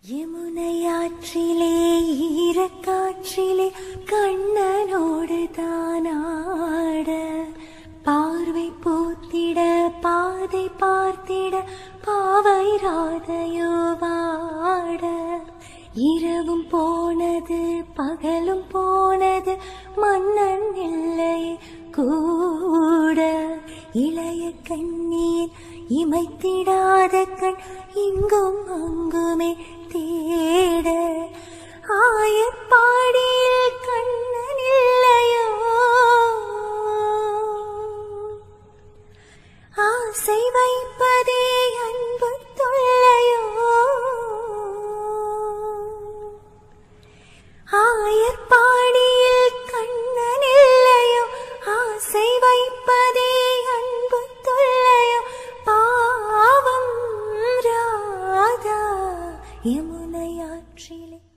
யமுனையாற்றிலே ஈரக்காற்றிலே கண்ணனோடு தானாட பார்வை பூத்திட பாதை பார்த்திட பாவை ராதையோ வாட இரவும் போனது பகலும் போனது மன்னன் இல்லை கூட இளைய கண்ணியில் இமைத்திடாத கண் இங்கும் அங்குமே தேட ஆயப்பாடியில் கண்ணன் இல்லையோ ஆசை வைப்பதே அன்பு தொல்லையோ ஆயர்பாடியில் கண்ணன் இல்லையோ ஆசை வைப்பதே அன்பு தொல்லையோ பாவம் ராதா யமுனையாற்றிலே